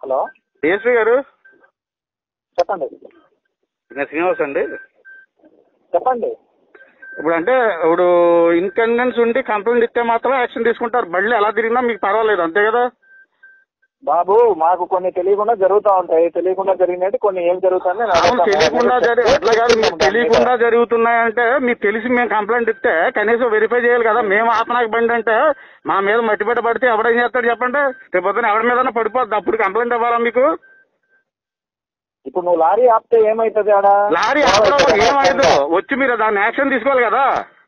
Hello DSP గారు చెప్పండి నేను శ్రీనివాస్ అండి చెప్పండి ఇప్పుడు అంటే ఇప్పుడు ఇన్కన్వీనియన్స్ ఉండి కంప్లైంట్ ఇస్తే మాత్రం యాక్షన్ తీసుకుంటారు బళ్ళు ఎలా తిరిగినా మీకు పర్వాలేదు అంతే కదా బాబు మాకు కొన్ని తెలియకుండా జరుగుతూ ఉంటాయి తెలియకుండా జరిగినట్టు కొన్ని ఏం జరుగుతుంది అవును తెలియకుండా జరి అట్లా కాదు మీకు తెలియకుండా జరుగుతున్నాయంటే మీకు తెలిసి మేము కంప్లైంట్ ఇస్తే కనీసం వెరిఫై చేయాలి కదా మేము ఆపనాక బండి అంటే మా మీద మట్టి పెట్ట పడితే ఎవడేం చేస్తాడు చెప్పండి రేపు పొద్దున ఎవరి మీద పడిపోద్ది అప్పుడు కంప్లైంట్ ఇవ్వాలా మీకు ఇప్పుడు నువ్వు లారీ ఆపితే ఏమైతుంది ఆడ లారీ ఆపడం ఏమైందో వచ్చి మీరు దాన్ని యాక్షన్ తీసుకోవాలి కదా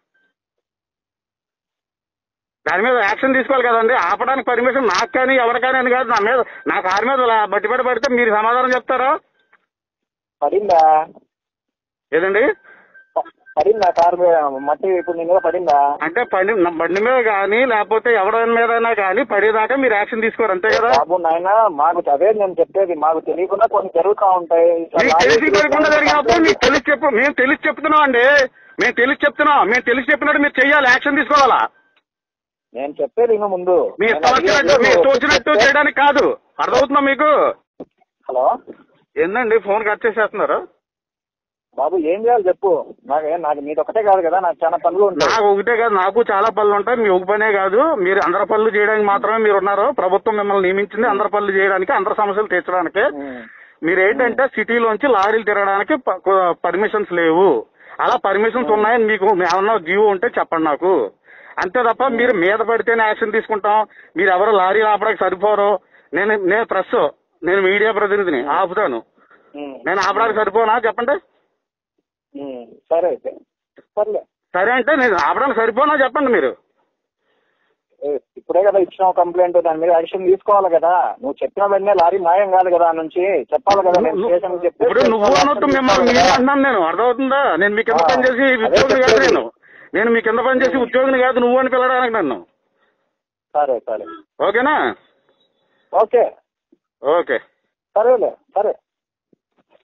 దాని మీద యాక్షన్ తీసుకోవాలి కదండి ఆపడానికి పర్మిషన్ నాకు కానీ ఎవరికైనా అని కాదు నా మీద నా కారు మీద ఇలా బట్టి పెట్టి పడితే మీరు సమాధానం చెప్తారా పడిందా ఏదండి ప- పడిందా కారు మీద మట్టి ఇప్పుడు నీ మీద పడిందా అంటే పని నా బండి మీద కానీ లేకపోతే ఎవరి మీదైనా కానీ పడేదాకా మీరు యాక్షన్ తీసుకోరు అంతే కదా బాబు నాయన మాకు అదే నేను చెప్పేది మాకు తెలియకుండా కొన్ని జరుగుతూ ఉంటాయి ఇట్లా మీకు లారీ తెలిసి జరగకుండా జరిగినప్పుడు మీకు తెలిసి చెప్పు మేము తెలిసి చెప్తున్నాం అండి మేము తెలిసి చెప్తున్నాం మేము తెలిసి చెప్పినట్టు మీరు చెయ్యాలి యాక్షన్ తీసుకోవాలా నేను చెప్పేది ఇంకా ముందు మీ నేను ఇష్టం వచ్చినట్టు మీ ఇష్టం వచ్చినట్టు అడిగేది చేయడానికి కాదు అర్థమవుతుందా మీకు హలో ఏందండి ఫోన్ కట్ చేసేస్తున్నారు బాబు ఏం చేయాలి చెప్పు నాకు నాకు నీది ఒకటే కాదు కదా నాకు చాలా పనులు ఉంటాయి నాకు ఒకటే కాదు నాకు చాలా పనులు ఉంటాయి మీ ఒక పనే కాదు మీరు అందరి పనులు చేయడానికి మాత్రమే మీరు ఉన్నారు ప్రభుత్వం మిమ్మల్ని నియమించింది అందరి పనులు చేయడానికి అందరి సమస్యలు తీర్చడానికి ఉమ్. మీరు ఏంటంటే సిటీలోంచి లారీలు తిరగడానికి పర్మిషన్స్ లేవు అలా పర్మిషన్స్ ఉన్నాయని మీకు ఏమన్నా జీవో ఉంటే చెప్పండి నాకు అంతే తప్ప మీరు మీద పడితేనే యాక్షన్ తీసుకుంటాం మీరు ఎవరు లారీ ఆపడానికి సరిపోరు నేను నేను ప్రెస్ నేను మీడియా ప్రతినిధిని ఆపుతాను ఉమ్. నేను ఆపడానికి సరిపోనా చెప్పండి ఉమ్. సరే అయితే సర్లే సరే అంటే నేను ఆపడానికి సరిపోనా చెప్పండి మీరు ఏ, ఇప్పుడే కదా ఇచ్చినావు కంప్లైంట్ దాని మీద యాక్షన్ తీసుకోవాలి కదా నువ్వు చెప్పిన వెంటనే లారీ మాయం కాదు కదా ఆ నుంచి చెప్పాలి కదా నేను నువ్వు- స్టేషన్ చెప్తే ఇప్పుడు నువ్వు అన్నట్టు మిమ్మల్ని మీరు అంటున్నాను నేను అర్థమవుతుందా నేను మీ కింద ఆ, పని చేసి అదే ఉద్యోగిని కాదు చెప్పేది. నేను నేను మీ కింద పని చేసి ఉద్యోగిని కాదు నువ్వు అని పిలవడానికి నన్ను సరే సరే ఓకేనా ఓకే ఓకే సరేలే సరే